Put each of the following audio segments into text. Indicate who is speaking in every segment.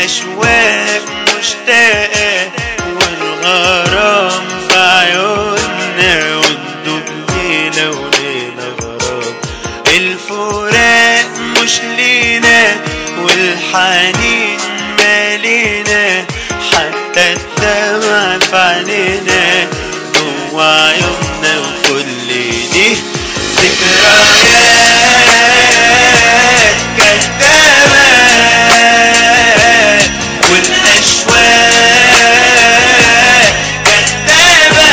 Speaker 1: والأشواق مشتاقة والغرام في عيوننا وندوب ليلة وليلة غرام الفراق مش لينا والحنين مالينا حتى الدمع في عينينا جوا عيوننا وكل دي ذكريات كدابة والأشواق كدابة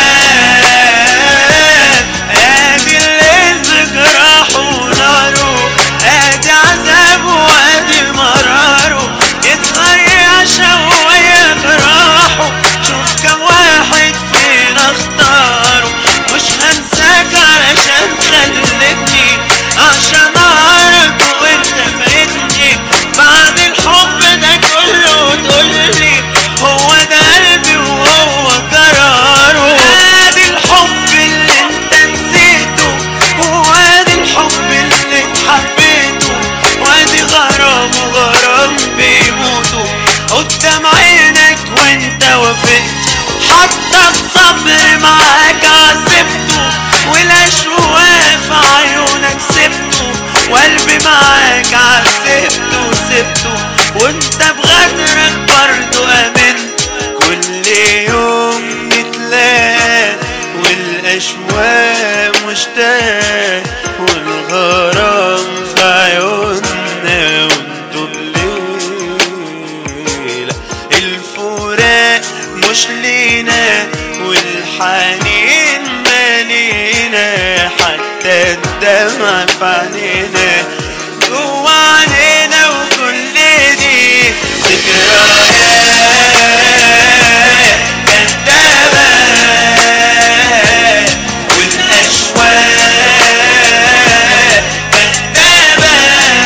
Speaker 1: ادي الليل بجراحه وناره ادي عذابه وادي مراره يتغير شوية جراحه شوف كم واحد فينا اختاره مش هنساك علشان خلتني عشان اعرف وانت فايتني بعد الحب ده كله تقولي هو ده قلبي وهو قراره ادي الحب اللي انت نسيته وادي الحب اللي اتحبيته وادي غرام وغرام بيموتوا قدام عينك وانت وافقت حتى الصبر معاك عذبته والاشواق في عيونك سبته وقلبي معاك عذبته وسبته وانت بغدرك برضو امنت كل يوم نتلاقى والاشواق مشتاق والغرام في عيوننا وندوب ليلة الفراق مش لينا والحنين مالينا حتى الدمع في عينينا جوا عينينا وكل دي ذكريات كدابة والأشواق كدابة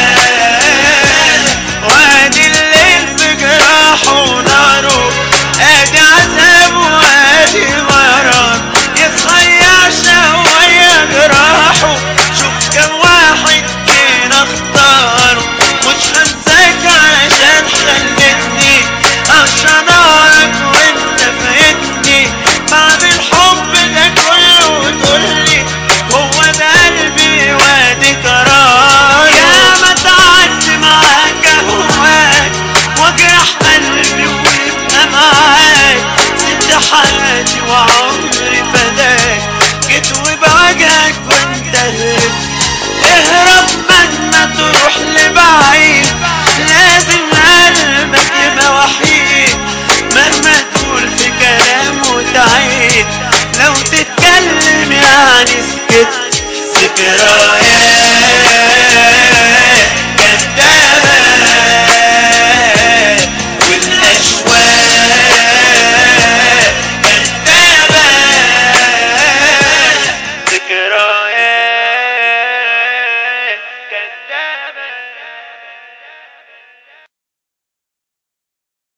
Speaker 1: وادي الليل بجراحه وناره ادي عذاب وادي مرار يتخير شوية جراحه شوف كم واحد فينا اختاره مش هنساك علشان خلتني عشان اعرف وانت فايتني بعد الحب ده كله تقولي هو ده قلبي وادي قرار يا ما تعبت معاك اهواك واجرح قلبي ويبقى معاك سبت حياتي وعمري فداك جيت وبوجهك وانت هربت اهرب مهما تروح لبعيد لازم قلبك يبقى وحيد مهما تقول في كلام وتعيد لو تتكلم يعني سكت ذكريات